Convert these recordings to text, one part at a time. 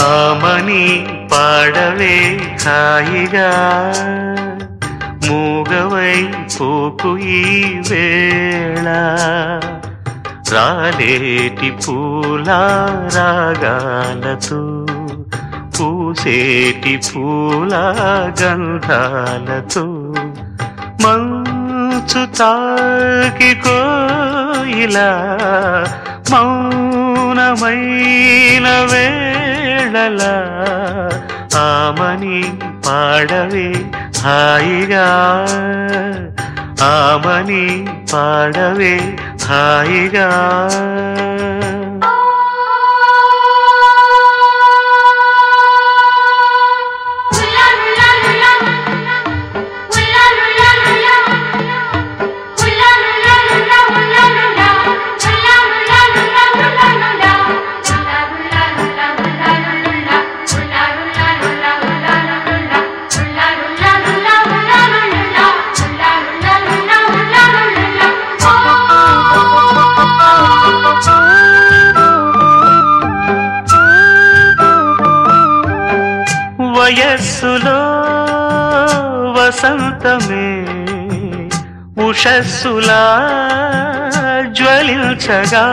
ఆమని పాడవే హాయిగా మూగవై పోకు ఈ వేళ రాలేటి పూల రాగాలతో పూసేటి పూల గంధాలతో మంచు తాకి కోయిలా మౌనమైన వేళల ఆమని పాడవే హాయిగా ఆమని పాడవే హాయిగా వయస్సులో వసంతమే ఉషస్సులా జ్వలించగా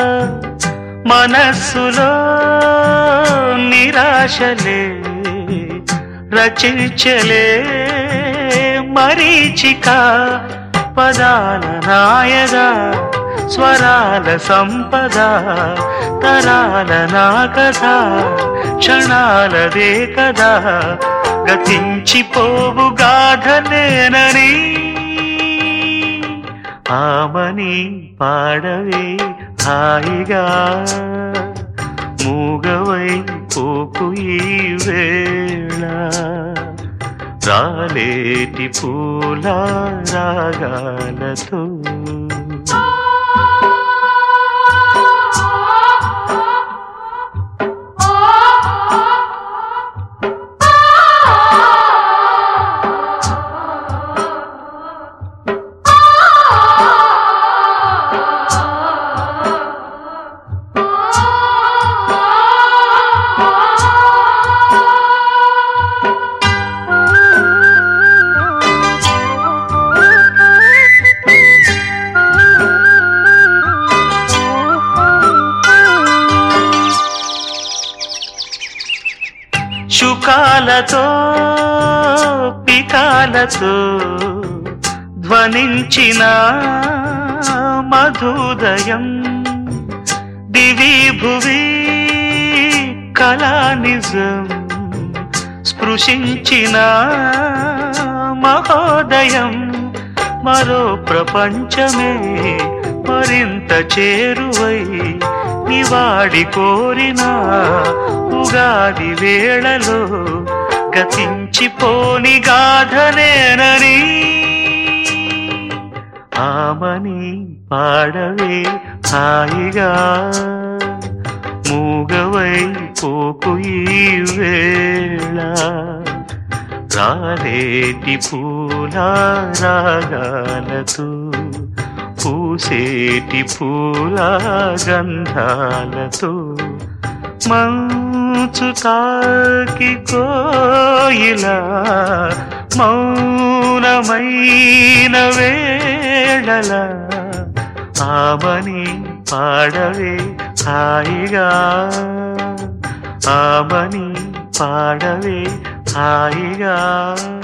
మనస్సులో నిరాశలే రచించలే మరీచిక పదాల నాయగా స్వరాల సంపద తరాల నా కథ క్షణాలదే కదా గతించిపోవు గాథలేనని ఆమని పాడవే హాయిగా మూగవై పోకు ఈ వేళ రాలేటి పూల రాగాలతో శుకాలతో పికాలతో ధ్వనించిన మధుదయం దివి భువి కళానిజం స్పృశించిన మహోదయం మరో ప్రపంచమే మరింత చేరువై నివాడి కోరిన ఉగాది వేళలో గతించిపోని గాథనేనని ఆమని పాడవే హాయిగా మూగవై పోకు ఈ వేళ రాలేటి పూల రాగాలతో పూసేటి పూల గంధాలతో మంచు తాకి కోయిలా మౌనమైన వేళల ఆమని పాడవే హాయిగా ఆమని పాడవే హాయిగా